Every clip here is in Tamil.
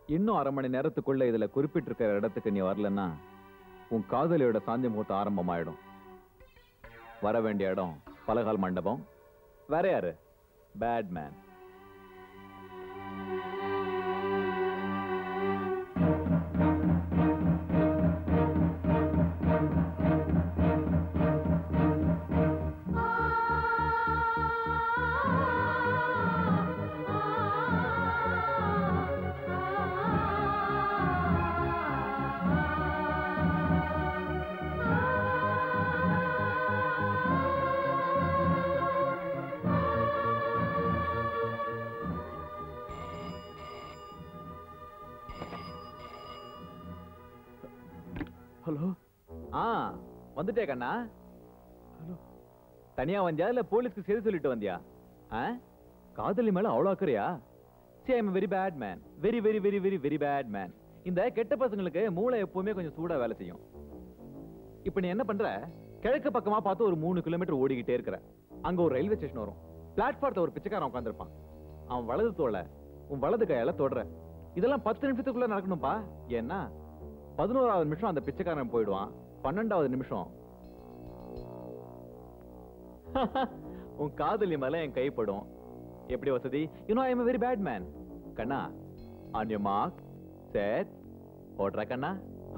இன்னும் அரை மணி நேரத்துக்குள்ள இதுல குறிப்பிட்டிருக்கிற இடத்துக்கு நீ வரலன்னா உன் காதலியோட சாந்தி முகூர்த்தம் ஆரம்பமாயிடும் வர வேண்டிய இடம் பலகால் மண்டபம் வேற யாரு பேட் மேன் ஹலோ ஆ வந்துட்டே கண்ணா தனியா வந்தியா இல்ல போலீஸ்க்கு செய்தி சொல்லிட்டு வந்தியா ஆ காதலி மேல அவ்வளவு அக்கறையா say I'm very bad man very very very very very bad man இந்த கெட்ட பசங்களுக்கு மூளை எப்பவுமே கொஞ்சம் சூடா வேலை செய்யும் இப்ப நீ என்ன பண்ற கிழக்கு பக்கமா பார்த்து ஒரு மூணு கிலோமீட்டர் ஓடிக்கிட்டே இருக்கிற அங்க ஒரு ரயில்வே ஸ்டேஷன் வரும் பிளாட்ஃபார்ம்ல ஒரு பிச்சைக்காரன் உட்காந்துருப்பான் அவன் வலது தோலை உன் வலது கையால தொடுற இதெல்லாம் பத்து நிமிஷத்துக்குள்ள நடக்கணும்பா ஏன்னா பதினோராவது நிமிஷம் அந்த பிச்சைக்காரன் போயிடுவான் பன்னெண்டாவது நிமிஷம் உன் காதலி மேல என் கைப்படும் எப்படி வசதி you know I am very bad man கண்ணா ஆன் யூ மார்க் செட் ஓடுறா கண்ணா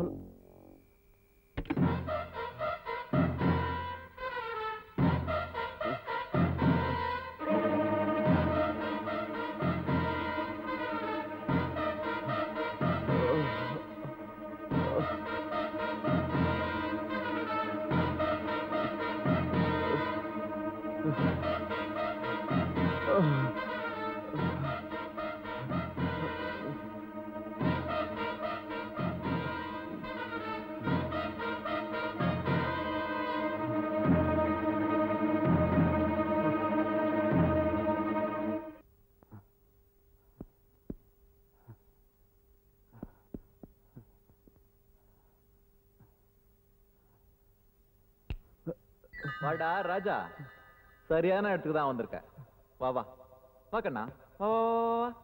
வாடா ராஜா சரியான இடத்துக்கு தான் வந்திருக்க வா வா வா கண்ணா வா வா, வா, வா, வா.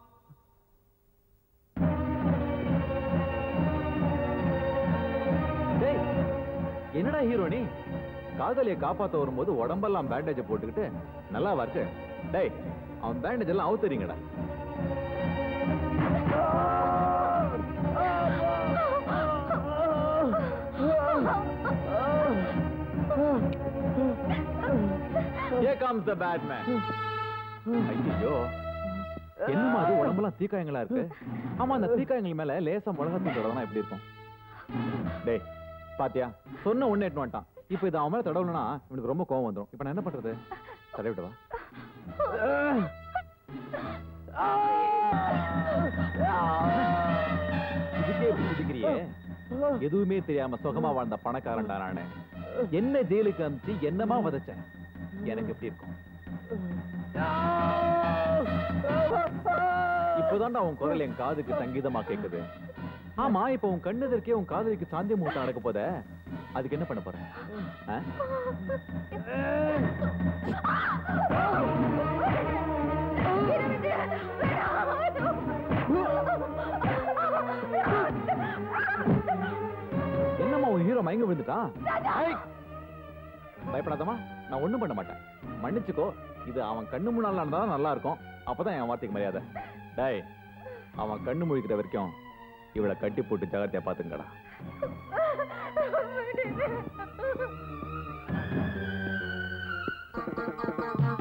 டேய், என்னடா ஹீரோ நீ காதலியை காப்பாத்த வரும்போது உடம்பெல்லாம் பேண்டேஜ் போட்டுக்கிட்டு நல்லா இருக்கு டேய் அவன் பேண்டேஜ் எல்லாம் அவுத்தறீங்கடா Here comes the bad man. ஐயோ என்னமா அது உடம்பெல்லாம் தீக்காயங்களா இருக்கு ஆமா அந்த தீக்காயங்கள் மேல லேசா மிளகாத்தூள் தடவைனா எப்படி இருக்கும் டேய் பாத்தியா சொன்ன ஒண்ணு எட்டு வந்துட்டான் இப்போ இது அவன் மேல தடவலனா இவனுக்கு ரொம்ப கோவம் வந்துரும் இப்போ நான் என்ன பண்றது தடவி விடவா இதுக்கே இப்படி குதிக்கிறியே எதுவுமே தெரியாம சுகமா வாழ்ந்த பணக்காரன்டா நானு என்ன ஜெயிலுக்கு அனுப்பிச்சு என்னமா வதச்சேன் எனக்கு எப்படி இருக்கும் இப்போதான்டா உன் குரல் என் காதுக்கு சங்கீதமா கேக்குது ஆமா இப்ப உன் கண்ணெதிர்க்கே உன் காதலிக்கு சாந்தி மூட்டம் நடக்க போத அதுக்கு என்ன பண்ண போற ஆ? என்னம்மா உன் ஹீரோ மயங்க விழுந்துட்டான் ஐய்! பயப்படாதம்மா நான் ஒண்ணும் பண்ண மாட்டேன் மன்னிச்சுக்கோ இது அவன் கண்ணு முன்னால நடந்தா நல்லா இருக்கும் அப்பதான் என் வார்த்தைக்கு மரியாதை டேய் அவன் கண்ணு முழிக்கிற வரைக்கும் இவளை கட்டி போட்டு ஜாகிரதையா பாத்துங்கடா விடுங்க.